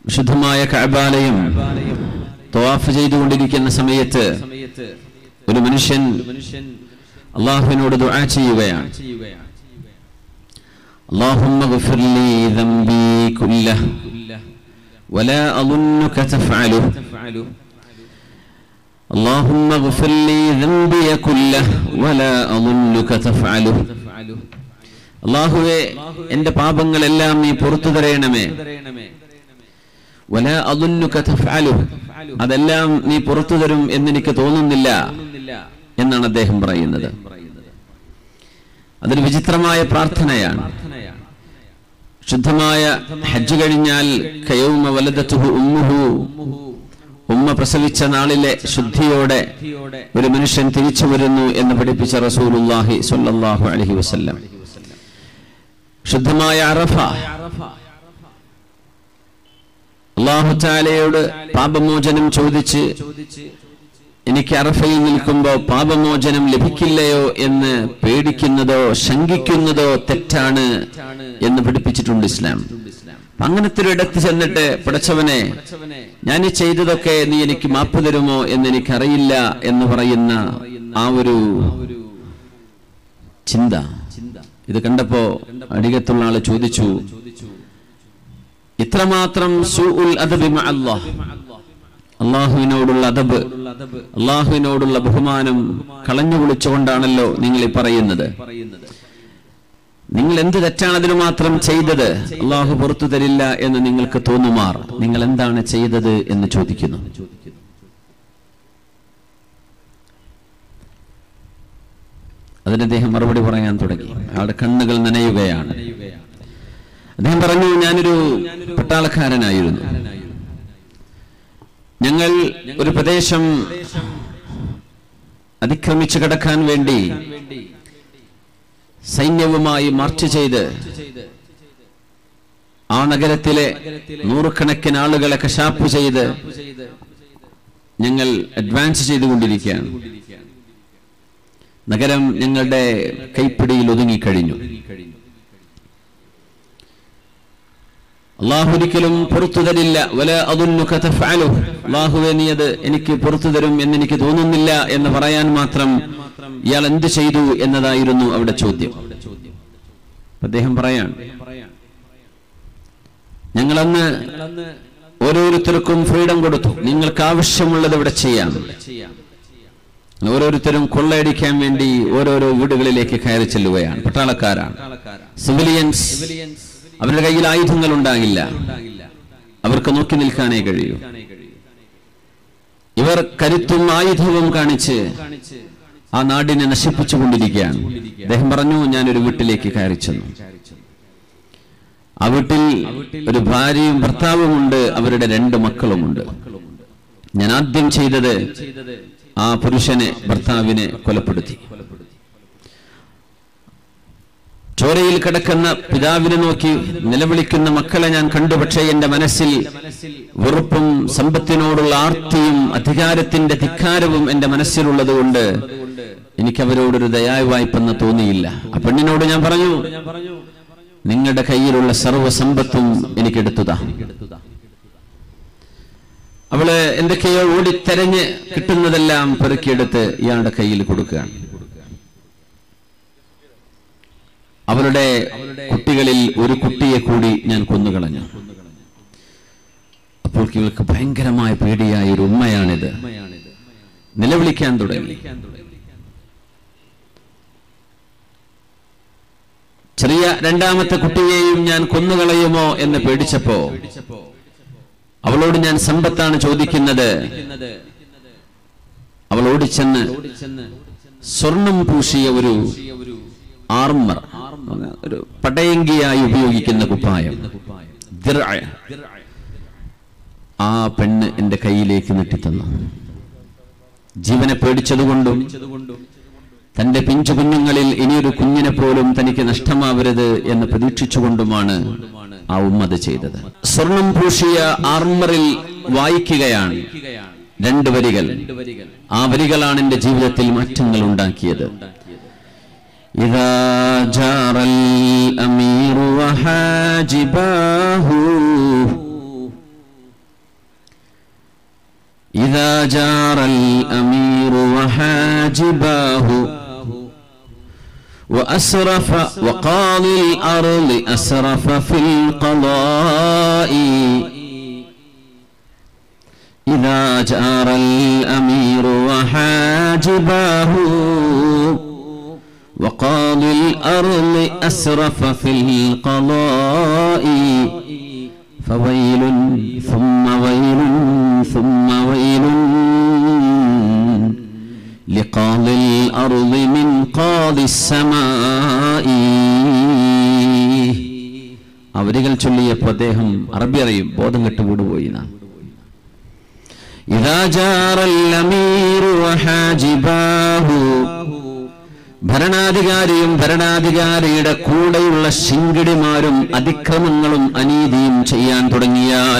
വിശുദ്ധമായ കഅബാലയം തവാഫ് ചെയ്തുകൊണ്ടിരിക്കുന്ന സമയത്ത് ഒരു മനുഷ്യൻ അള്ളാഹുവിനോട് ദുആ ചെയ്യുകയാണ് اللهم اغفر لي ذنبي كله ولا أظنك تفعله اللهم اغفر لي ذنبي كله ولا أظنك تفعله അള്ളാഹുവെ എന്റെ പാപങ്ങളെല്ലാം നീ പുറത്തു തരയണമേ വല അതുന്നുക തഫ്അലു അതെല്ലാം നീ പുറത്തു തരും എന്നെനിക്ക് തോന്നുന്നില്ല എന്നാണ് അദ്ദേഹം പറയുന്നത് അതൊരു വിചിത്രമായ പ്രാർത്ഥനയാണ് ശുദ്ധമായ ഹജ്ജ് കഴിഞ്ഞാൽ കയൗമ വലദത്തുഹു ഉമ്മുഹു ഉമ്മ പ്രസവിച്ച നാളിലെ ശുദ്ധിയോടെ ഒരു മനുഷ്യൻ തിരിച്ചു വരുന്നു എന്ന് പഠിപ്പിച്ച റസൂലുള്ളാഹി സ്വല്ലല്ലാഹു അലൈഹി വസല്ലം ശുദ്ധമായ അറഫ അള്ളാഹു താലയോട് പാപമോചനം ചോദിച്ച് എനിക്ക് അറഫയിൽ നിൽക്കുമ്പോൾ പാപമോചനം ലഭിക്കില്ലയോ എന്ന് പേടിക്കുന്നതോ ശങ്കിക്കുന്നതോ തെറ്റാണ് എന്ന് പഠിപ്പിച്ചിട്ടുണ്ട് ഇസ്ലാം അപ്പൊ അങ്ങനത്തെ ഒരു ഇടത്ത് ചെന്നിട്ട് പടച്ചവനെ ഞാൻ ഈ ചെയ്തതൊക്കെ നീ എനിക്ക് മാപ്പ് തരുമോ എന്ന് എനിക്കറിയില്ല എന്ന് പറയുന്ന ആ ഒരു ചിന്ത ഇത് കണ്ടപ്പോ അടികത്തുള്ള ആള് ചോദിച്ചു ഇത്രമാത്രം സൂഉൽ അദബി മഅ അല്ലാഹ് അള്ളാഹുവിനോടുള്ള അദബ് അള്ളാഹുവിനോടുള്ള ബഹുമാനം കളഞ്ഞു കുളിച്ചുകൊണ്ടാണല്ലോ നിങ്ങൾ ഈ പറയുന്നത് നിങ്ങൾ എന്ത് തെറ്റാണ് അതിന് മാത്രം ചെയ്തത് അള്ളാഹു പുറത്തു തരില്ല എന്ന് നിങ്ങൾക്ക് തോന്നുമാർ നിങ്ങൾ എന്താണ് ചെയ്തത് എന്ന് ചോദിക്കുന്നു അതിന് അദ്ദേഹം മറുപടി പറയാൻ തുടങ്ങി അയാളുടെ കണ്ണുകൾ നനയുകയാണ് അദ്ദേഹം പറഞ്ഞു ഞാനൊരു പട്ടാളക്കാരനായിരുന്നു ഞങ്ങൾ ഒരു പ്രദേശം അതിക്രമിച്ചു കടക്കാൻ വേണ്ടി സൈന്യവുമായി മാർച്ച് ചെയ്ത് ആ നഗരത്തിലെ നൂറുകണക്കിന് ആളുകളെ കശാപ്പ് ചെയ്ത് ഞങ്ങൾ അഡ്വാൻസ് ചെയ്തുകൊണ്ടിരിക്കുകയാണ് നഗരം ഞങ്ങളുടെ കൈപ്പിടിയിൽ ഒതുങ്ങിക്കഴിഞ്ഞു അള്ളാഹു ഒരിക്കലും പുറത്തു തരില്ല വല അതൊന്നുക തഫ്അലു അള്ളാഹുവെ നീ അത് എനിക്ക് പുറത്തു തരും എന്ന് എനിക്ക് തോന്നുന്നില്ല എന്ന് പറയാൻ മാത്രം ഇയാൾ എന്ത് ചെയ്തു എന്നതായിരുന്നു അവിടെ ചോദ്യം അദ്ദേഹം പറയാണ് ഞങ്ങളന്ന് ഓരോരുത്തർക്കും ഫ്രീഡം കൊടുത്തു നിങ്ങൾക്ക് ആവശ്യമുള്ളത് ഇവിടെ ചെയ്യാം ഓരോരുത്തരും കൊള്ളയടിക്കാൻ വേണ്ടി ഓരോരോ വീടുകളിലേക്ക് കയറി ചെല്ലുകയാണ് പട്ടാളക്കാരാണ് സിവിലിയൻസ് അവരുടെ കയ്യിൽ ആയുധങ്ങൾ ഉണ്ടാകില്ല അവർക്ക് നോക്കി നിൽക്കാനേ കഴിയൂ ഇവർ കരുത്തും ആയുധവും കാണിച്ച് ആ നാടിനെ നശിപ്പിച്ചുകൊണ്ടിരിക്കുകയാണ് അദ്ദേഹം പറഞ്ഞു ഞാനൊരു വീട്ടിലേക്ക് കയറി ചെന്നു ആ വീട്ടിൽ ഒരു ഭാര്യയും ഭർത്താവും ഉണ്ട് അവരുടെ രണ്ട് മക്കളുമുണ്ട് ഞാൻ ആദ്യം ചെയ്തത് ആ പുരുഷനെ ഭർത്താവിനെ കൊലപ്പെടുത്തി ചോരയിൽ കിടക്കുന്ന പിതാവിനെ നോക്കി നിലവിളിക്കുന്ന മക്കളെ ഞാൻ കണ്ടു പക്ഷേ എന്റെ മനസ്സിൽ വെറുപ്പും സമ്പത്തിനോടുള്ള ആർത്തിയും അധികാരത്തിന്റെ ധിക്കാരവും എന്റെ മനസ്സിലുള്ളത് കൊണ്ട് എനിക്ക് അവരോടൊരു ദയാവായ്പെന്ന് തോന്നിയില്ല ആ പെണ്ണിനോട് ഞാൻ പറഞ്ഞു നിങ്ങളുടെ കയ്യിലുള്ള സർവ്വസമ്പത്തും എനിക്ക് എടുത്തതാ അവള് എന്തൊക്കെയോ ഓടിത്തെരഞ്ഞ് കിട്ടുന്നതെല്ലാം പെറുക്കിയെടുത്ത് ഇയാളുടെ കയ്യിൽ കൊടുക്കുകയാണ് അവരുടെ കുട്ടികളിൽ ഒരു കുട്ടിയെ കൂടി ഞാൻ കൊന്നുകളഞ്ഞു അപ്പോൾ ഇവൾക്ക് ഭയങ്കരമായ പേടിയായ ഒരു ഉമ്മയാണിത് നിലവിളിക്കാൻ തുടങ്ങി ചെറിയ രണ്ടാമത്തെ കുട്ടിയെയും ഞാൻ കൊന്നുകളയുമോ എന്ന് പേടിച്ചപ്പോ അവളോട് ഞാൻ സമ്പത്താണ് ചോദിക്കുന്നത് അവൾ ഓടിച്ചെന്ന് സ്വർണം പൂശിയ ഒരു ആർമർ ഒരു പടയങ്കിയായി ഉപയോഗിക്കുന്ന കുപ്പായം ദിർഅ. ആ പെണ്ണ് എന്റെ കയ്യിലേക്ക് നെട്ടിത്തന്നു ജീവനെ പേടിച്ചതുകൊണ്ടും തന്റെ പിഞ്ചു കുഞ്ഞുങ്ങളിൽ ഇനിയൊരു കുഞ്ഞിനെ പോലും തനിക്ക് നഷ്ടമാവരുത് എന്ന് പ്രതീക്ഷിച്ചുകൊണ്ടുമാണ് ആ ഉമ്മത് ചെയ്തത് സ്വർണം പൂശിയ ആർമറിൽ വായിക്കുകയാണ് രണ്ട് വരികൾ ആ വരികളാണ് എന്റെ ജീവിതത്തിൽ മാറ്റങ്ങൾ ഉണ്ടാക്കിയത് إذا جار الأمير وحاجباه إذا جار الأمير وحاجباه وأسرف وقاضي الأرض أسرف في القضاء إذا جار الأمير وحاجباه وقاضي الأرض أسرف في القضاء فويل ثم ويل ثم ويل لقاضي الأرض من قاضي السماء അവരികൾ ചൊല്ലിയപ്പോൾ അദ്ദേഹം അറബി അറിയും ബോധം കെട്ട് വീടുപോയി നാം إذا جار الأمير وحاجباه ഭരണാധികാരിയും ഭരണാധികാരിയുടെ കൂടെയുള്ള ശിങ്കിടിമാരും അതിക്രമങ്ങളും അനീതിയും ചെയ്യാൻ തുടങ്ങിയാൽ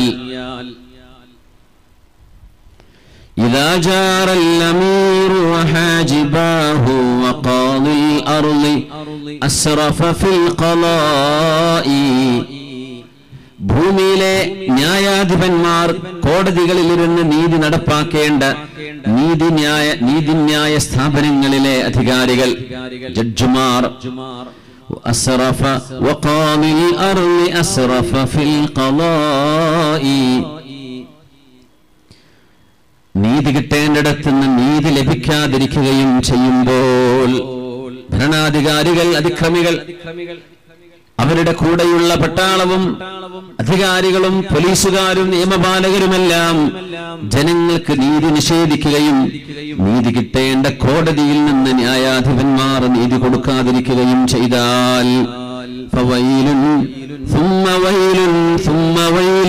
إذا جار الأمير وحاجباه وقاضي الأرض أسرف في القضاء ഭൂമിയിലെ ന്യായാധിപന്മാർ കോടതികളിലിരുന്ന് നീതി നടപ്പാക്കേണ്ട നീതിന്യായ നീതിന്യായ സ്ഥാപനങ്ങളിലെ അധികാരികൾ ജഡ്ജിമാർ أسرف وقاضي الأرض أسرف في القضاء നീതി കിട്ടേണ്ടിടത്ത് നിന്ന് നീതി ലഭിക്കാതിരിക്കുകയും ചെയ്യുമ്പോൾ ഭരണാധികാരികൾ അതിക്രമികൾ അവരുടെ കൂടെയുള്ള പട്ടാളവും അധികാരികളും പോലീസുകാരും നിയമപാലകരുമെല്ലാം ജനങ്ങൾക്ക് നീതി നിഷേധിക്കുകയും നീതി കിട്ടേണ്ട കോടതിയിൽ നിന്ന് ന്യായാധിപന്മാർ നീതി കൊടുക്കാതിരിക്കുകയും ചെയ്താൽ ഫവൈലുൻ ثم ويل ثم ويل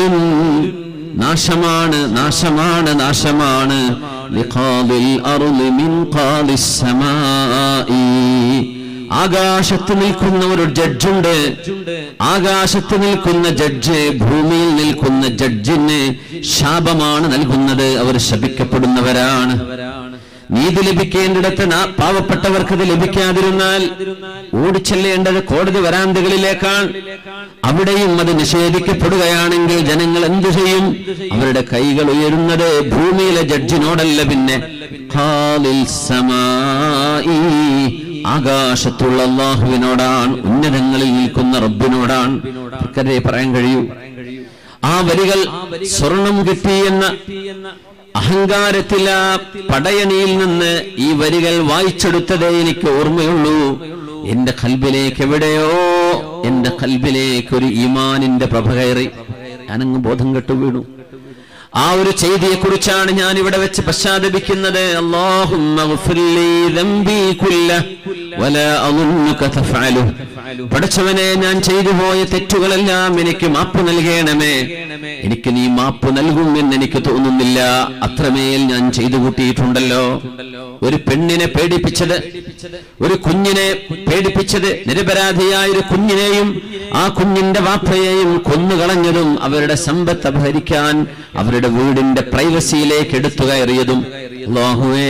നാശമാണ് നാശമാണ് നാശമാണ് ലിഖാദിൽ അർളി മിൻ ഖാദിസ് സമാഇ ആകാശത്ത് നിൽക്കുന്ന ഒരു ജഡ്ജുണ്ട് ആകാശത്ത് നിൽക്കുന്ന ജഡ്ജ് ഭൂമിയിൽ നിൽക്കുന്ന ജഡ്ജിന് ശാപമാണ് നൽകുന്നത് അവർ ശപിക്കപ്പെടുന്നവരാണ് നീതി ലഭിക്കേണ്ടിടത്ത് നാ- പാവപ്പെട്ടവർക്ക് ഇത് ലഭിക്കാതിരുന്നാൽ ഓടിച്ചെല്ലേണ്ടത് കോടതി വരാന്തകളിലേക്കാണ് അവിടെയും അത് നിഷേധിക്കപ്പെടുകയാണെങ്കിൽ ജനങ്ങൾ എന്തു ചെയ്യും അവരുടെ കൈകൾ ഉയരുന്നത് ഭൂമിയിലെ ജഡ്ജിനോടല്ല പിന്നെ ഖാലിൽ സമാഇ. ആകാശത്തുള്ള അള്ളാഹുവിനോടാണ് ഉന്നതങ്ങളിൽ നിൽക്കുന്ന റബ്ബിനോടാണ് അവർക്കതേ പറയാൻ കഴിയൂ ആ വരികൾ സ്വർണം കിട്ടിയെന്ന അഹങ്കാരത്തിൽ ആ പടയണിയിൽ നിന്ന് ഈ വരികൾ വായിച്ചെടുത്തതേ എനിക്ക് ഓർമ്മയുള്ളൂ എന്റെ കൽബിലേക്ക് എവിടെയോ എന്റെ കൽബിലേക്ക് ഒരു ഈമാനിന്റെ പ്രഭ കയറി ഞാനങ്ങ് ബോധം കെട്ടു വീണു ആ ഒരു ചെയ്തിയെ കുറിച്ചാണ് ഞാൻ ഇവിടെ വെച്ച് പശ്ചാത്തപിക്കുന്നത് അല്ലാഹുമ്മ ഗ്ഫിർലി ദംബി കുല്ല വലാ അളുന്നുക തഫഅലു പടച്ചവനെ ഞാൻ ചെയ്തു പോയ തെറ്റുകളെല്ലാം എനിക്ക് മാപ്പ് നൽകണമേ എനിക്ക് നീ മാപ്പ് നൽകും എന്ന് എനിക്ക് തോന്നുന്നില്ല അത്രമേൽ ഞാൻ ചെയ്തു കൂട്ടിയിട്ടുണ്ടല്ലോ ഒരു പെണ്ണിനെ പേടിപ്പിച്ചത് ഒരു കുഞ്ഞിനെ പേടിപ്പിച്ചത് നിരപരാധിയായ ഒരു കുഞ്ഞിനെയും ആ കുഞ്ഞിന്റെ വാപ്പയെയും കൊന്നുകളഞ്ഞതും അവരുടെ സമ്പത്ത് അപഹരിക്കാൻ അവരുടെ വീടിന്റെ പ്രൈവസിയിലേക്ക് എടുത്തു കയറിയതും അല്ലാഹുവേ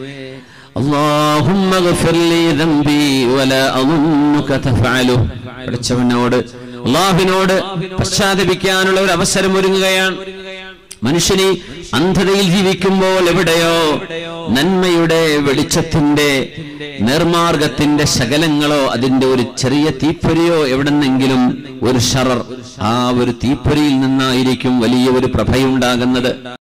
اللهم اغفر لي ذنبي ولا اظنك تفعله പഠിച്ചവനോട് അള്ളാഹുവിനോട് പശ്ചാത്തപിക്കാനുള്ള ഒരു അവസരം ഒരുങ്ങുകയാണ് മനുഷ്യന് അന്ധതയിൽ ജീവിക്കുമ്പോൾ എവിടെയോ നന്മയുടെ വെളിച്ചത്തിന്റെ നിർമാർഗത്തിന്റെ ശകലങ്ങളോ അതിന്റെ ഒരു ചെറിയ തീപ്പൊരിയോ എവിടെന്നെങ്കിലും ഒരു ഷറർ ആ ഒരു തീപ്പൊരിയിൽ നിന്നായിരിക്കും വലിയ ഒരു പ്രഭയുണ്ടാകുന്നത്